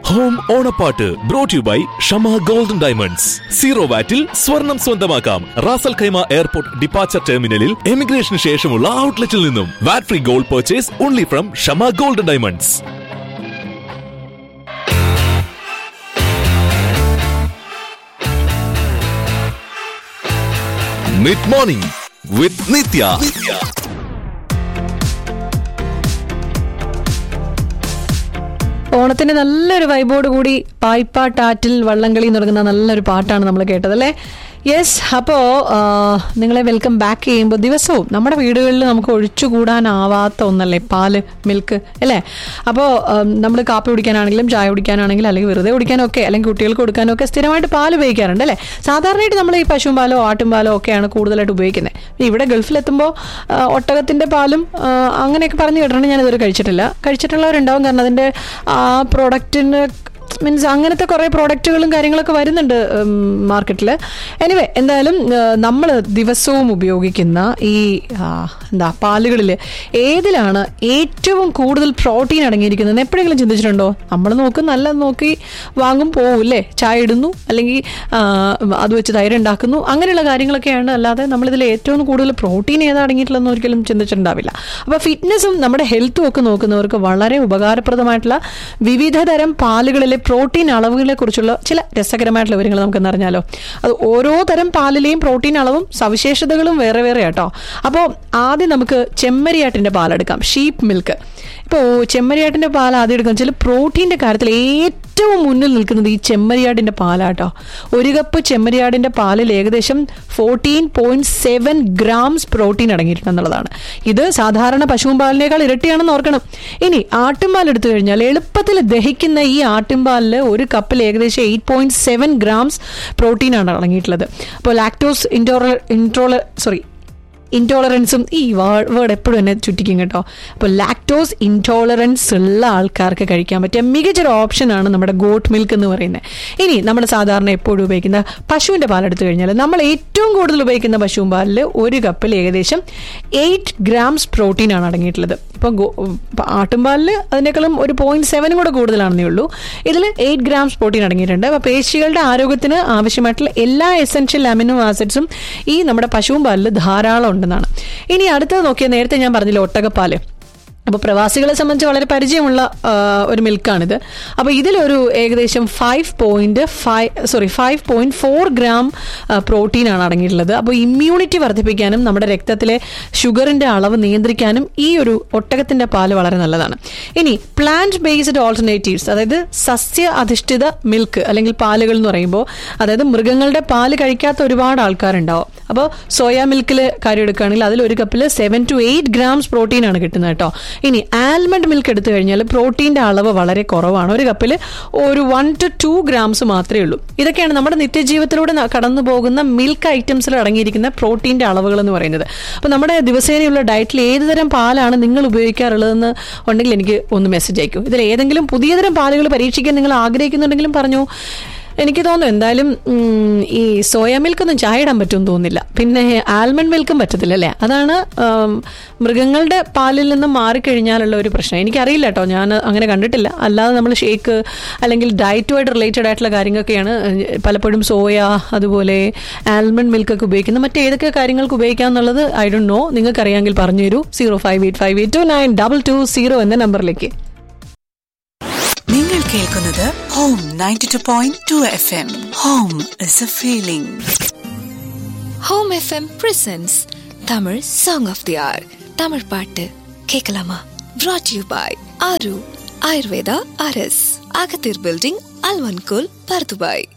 home ഓണപ്പാട്ട് brought you by Shama golden diamonds zero വാറ്റിൽ സ്വർണം സ്വന്തമാക്കാം റാസൽ ഖൈമ എയർപോർട്ട് ഡിപ്പാച്ചർ ടെർമിനലിൽ എമിഗ്രേഷന് ശേഷമുള്ള ഔട്ട്ലെറ്റിൽ നിന്നും VAT free gold purchase only from Shama golden diamonds mid morning with Nithya ഓണത്തിന്റെ നല്ലൊരു വൈബോട് കൂടി പായ്പാട്ടാറ്റിൽ വള്ളംകളി എന്ന് തുടങ്ങുന്ന നല്ലൊരു പാട്ടാണ് നമ്മൾ കേട്ടത് അല്ലേ യെസ് അപ്പോൾ നിങ്ങളെ വെൽക്കം ബാക്ക് ചെയ്യുമ്പോൾ ദിവസവും നമ്മുടെ വീടുകളിൽ നമുക്ക് ഒഴിച്ചുകൂടാനാവാത്ത ഒന്നല്ലേ പാല് മിൽക്ക് അല്ലേ അപ്പോൾ നമ്മൾ കാപ്പി കുടിക്കാനാണെങ്കിലും ചായ കുടിക്കാനാണെങ്കിലും അല്ലെങ്കിൽ വെറുതെ കുടിക്കാനൊക്കെ അല്ലെങ്കിൽ കുട്ടികൾക്ക് കൊടുക്കാനൊക്കെ സ്ഥിരമായിട്ട് പാൽ ഉപയോഗിക്കാറുണ്ട് അല്ലേ സാധാരണയായിട്ട് നമ്മൾ ഈ പശുവും പാലോ ആട്ടും പാലോ ഒക്കെയാണ് കൂടുതലായിട്ട് ഉപയോഗിക്കുന്നത് ഇവിടെ ഗൾഫിലെത്തുമ്പോൾ ഒട്ടകത്തിൻ്റെ പാലും ആ, അങ്ങനെയൊക്കെ പറഞ്ഞു കേട്ടിട്ടുണ്ട് ഞാൻ ഇതുവരെ കഴിച്ചിട്ടില്ല കഴിച്ചിട്ടുള്ളവരുണ്ടാവും കാരണം അതിൻ്റെ ആ പ്രോഡക്റ്റിന് മീൻസ് അങ്ങനത്തെ കുറേ പ്രോഡക്റ്റുകളും കാര്യങ്ങളൊക്കെ വരുന്നുണ്ട് മാർക്കറ്റിൽ എനിവേ എന്തായാലും നമ്മൾ ദിവസവും ഉപയോഗിക്കുന്ന ഈ ആ, എന്താ പാലുകളിൽ ഏതിലാണ് ഏറ്റവും കൂടുതൽ പ്രോട്ടീൻ അടങ്ങിയിരിക്കുന്നത് എപ്പോഴെങ്കിലും ചിന്തിച്ചിട്ടുണ്ടോ നമ്മൾ നോക്കും നല്ലത് നോക്കി വാങ്ങും പോവും അല്ലേ ചായ ഇടുന്നു അല്ലെങ്കിൽ ആ, അത് വെച്ച് തൈര് ഉണ്ടാക്കുന്നു അങ്ങനെയുള്ള കാര്യങ്ങളൊക്കെയാണ് അല്ലാതെ നമ്മളിതിൽ ഏറ്റവും കൂടുതൽ പ്രോട്ടീൻ ഏതാ അടങ്ങിയിട്ടുള്ളതെന്ന് ഒരിക്കലും ചിന്തിച്ചിട്ടുണ്ടാവില്ല അപ്പോൾ ഫിറ്റ്നസ്സും നമ്മുടെ ഹെൽത്തും ഒക്കെ നോക്കുന്നവർക്ക് വളരെ ഉപകാരപ്രദമായിട്ടുള്ള വിവിധ തരം പാലുകളിലെ പ്രോട്ടീൻ അളവുകളെ കുറിച്ചുള്ള ചില രസകരമായിട്ടുള്ള വിവരങ്ങൾ നമുക്കെന്ന് അറിഞ്ഞാലോ അത് ഓരോ തരം പാലിലെയും പ്രോട്ടീൻ അളവും സവിശേഷതകളും വേറെ വേറെ കേട്ടോ അപ്പോൾ ആദ്യം നമുക്ക് ചെമ്മരിയാട്ടിൻ്റെ പാലെടുക്കാം ഷീപ്പ് മിൽക്ക് ഇപ്പോൾ ചെമ്മരിയാട്ടിൻ്റെ പാൽ ആദ്യം എടുക്കുക വെച്ചാൽ പ്രോട്ടീൻ്റെ കാര്യത്തിൽ ഏറ്റവും മുന്നിൽ നിൽക്കുന്നത് ഈ ചെമ്മരിയാടിൻ്റെ പാലാട്ടോ ഒരു കപ്പ് ചെമ്മരിയാടിൻ്റെ പാലിൽ ഏകദേശം fourteen point seven grams protein അടങ്ങിയിട്ടുണ്ടെന്നുള്ളതാണ് ഇത് സാധാരണ പശുവും പാലിനേക്കാൾ ഇരട്ടിയാണെന്ന് ഓർക്കണം ഇനി ആട്ടുംപാൽ എടുത്തു കഴിഞ്ഞാൽ എളുപ്പത്തിൽ ദഹിക്കുന്ന ഈ ആട്ടുംപാലിൽ ഒരു കപ്പിൽ ഏകദേശം എയ്റ്റ് പോയിന്റ് സെവൻ ഗ്രാംസ് പ്രോട്ടീനാണ് അടങ്ങിയിട്ടുള്ളത് അപ്പോൾ ലാക്ടോസ് ഇൻറ്റോളർ ഇൻട്രോളർ സോറി ഇൻടോളറൻസും ഈ വേർഡ് എപ്പോഴും എന്നെ ചുറ്റിക്കും കേട്ടോ അപ്പോൾ ലാക്ടോസ് ഇൻടോളറൻസ് ഉള്ള ആൾക്കാർക്ക് കഴിക്കാൻ പറ്റിയ മികച്ചൊരു ഓപ്ഷനാണ് നമ്മുടെ ഗോട്ട് മിൽക്ക് എന്ന് പറയുന്നത് ഇനി നമ്മൾ സാധാരണ എപ്പോഴും ഉപയോഗിക്കുന്ന പശുവിൻ്റെ പാൽ എടുത്തു കഴിഞ്ഞാൽ നമ്മൾ ഏറ്റവും കൂടുതൽ ഉപയോഗിക്കുന്ന പശുവും പാലിൽ ഒരു കപ്പിൽ ഏകദേശം എയ്റ്റ് ഗ്രാംസ് പ്രോട്ടീനാണ് അടങ്ങിയിട്ടുള്ളത് ഇപ്പോൾ ആട്ടുംപാലിൽ അതിനേക്കാളും ഒരു പോയിന്റ് സെവനും കൂടെ കൂടുതലാണെന്നേ ഉള്ളൂ ഇതിൽ എയ്റ്റ് ഗ്രാംസ് പ്രോട്ടീൻ അടങ്ങിയിട്ടുണ്ട് അപ്പോൾ പേശികളുടെ ആരോഗ്യത്തിന് ആവശ്യമായിട്ടുള്ള എല്ലാ എസെൻഷ്യൽ അമിനോ ആസിഡ്സും ഈ നമ്മുടെ പശുവും പാലിൽ ധാരാളം ഉണ്ടെന്നാണ് ഇനി അടുത്തത് നോക്കിയാൽ നേരത്തെ ഞാൻ പറഞ്ഞില്ല ഒട്ടകപ്പാല് അപ്പോൾ പ്രവാസികളെ സംബന്ധിച്ച് വളരെ പരിചയമുള്ള ആ, ഒരു മിൽക്കാണിത് അപ്പോൾ ഇതിലൊരു ഏകദേശം five point five sorry five point four gram പ്രോട്ടീനാണ് അടങ്ങിയിട്ടുള്ളത് അപ്പോൾ ഇമ്മ്യൂണിറ്റി വർദ്ധിപ്പിക്കാനും നമ്മുടെ രക്തത്തിലെ ഷുഗറിന്റെ അളവ് നിയന്ത്രിക്കാനും ഈ ഒരു ഒട്ടകത്തിന്റെ പാല് വളരെ നല്ലതാണ് ഇനി പ്ലാന്റ് ബേസ്ഡ് ഓൾട്ടർനേറ്റീവ്സ് അതായത് സസ്യ അധിഷ്ഠിത മിൽക്ക് അല്ലെങ്കിൽ പാലുകൾ എന്ന് പറയുമ്പോൾ അതായത് മൃഗങ്ങളുടെ പാല് കഴിക്കാത്ത ഒരുപാട് ആൾക്കാരുണ്ടാവും അപ്പോൾ സോയ മിൽക്കിൽ കാര്യം എടുക്കുകയാണെങ്കിൽ അതിൽ ഒരു കപ്പിൽ സെവൻ ടു എയ്റ്റ് ഗ്രാംസ് പ്രോട്ടീനാണ് കിട്ടുന്നത് കേട്ടോ ഇനി ആൽമണ്ട് മിൽക്ക് എടുത്തു കഴിഞ്ഞാൽ പ്രോട്ടീൻ്റെ അളവ് വളരെ കുറവാണ് ഒരു കപ്പിൽ ഒരു വൺ ടു ടു ഗ്രാംസ് മാത്രമേ ഉള്ളൂ ഇതൊക്കെയാണ് നമ്മുടെ നിത്യജീവിതത്തിലൂടെ ന- കടന്നു പോകുന്ന മിൽക്ക് ഐറ്റംസിൽ അടങ്ങിയിരിക്കുന്ന പ്രോട്ടീൻ്റെ അളവുകൾ എന്ന് പറയുന്നത് അപ്പോൾ നമ്മുടെ ദിവസേനയുള്ള ഡയറ്റിൽ ഏത് തരം പാലാണ് നിങ്ങൾ ഉപയോഗിക്കാറുള്ളതെന്ന് ഉണ്ടെങ്കിൽ എനിക്ക് ഒന്ന് മെസ്സേജ് അയക്കൂ ഇതിൽ ഏതെങ്കിലും പുതിയ തരം പാലുകൾ പരീക്ഷിക്കാൻ നിങ്ങൾ ആഗ്രഹിക്കുന്നുണ്ടെങ്കിലും പറഞ്ഞു എനിക്ക് തോന്നുന്നു എന്തായാലും ഉം, ഈ സോയ മിൽക്കൊന്നും ചായ ഇടാൻ പറ്റുമെന്ന് തോന്നുന്നില്ല പിന്നെ ആൽമണ്ട് മിൽക്കും പറ്റത്തില്ല അല്ലേ അതാണ് ഉം, മൃഗങ്ങളുടെ പാലിൽ നിന്ന് മാറിക്കഴിഞ്ഞാലുള്ള ഒരു പ്രശ്നം എനിക്കറിയില്ല കേട്ടോ ഞാൻ അങ്ങനെ കണ്ടിട്ടില്ല അല്ലാതെ നമ്മൾ ഷേക്ക് അല്ലെങ്കിൽ ഡയറ്റുമായിട്ട് റിലേറ്റഡ് ആയിട്ടുള്ള കാര്യങ്ങളൊക്കെയാണ് ഏഹ്, പലപ്പോഴും സോയ അതുപോലെ ആൽമണ്ട് മിൽക്കൊക്കെ ഉപയോഗിക്കുന്നത് മറ്റേതൊക്കെ കാര്യങ്ങൾക്ക് ഉപയോഗിക്കാം എന്നുള്ളത് ഐ ഡോണ്ട് നോ നിങ്ങൾക്ക് അറിയാമെങ്കിൽ പറഞ്ഞു തരൂ zero five eight five eight two nine double two zero എന്ന നമ്പറിലേക്ക് നിങ്ങൾ കേൾക്കുന്നത് home ninety two point two F M home is a feeling home FM presents Tamil song of the hour Tamil பாட்டு கேட்கலாமா brought யூ பாய் ஆரு ஆயுர்வேதா அரஸ் அகத்தீர் building அல்வன்கோல் பர்துபாய்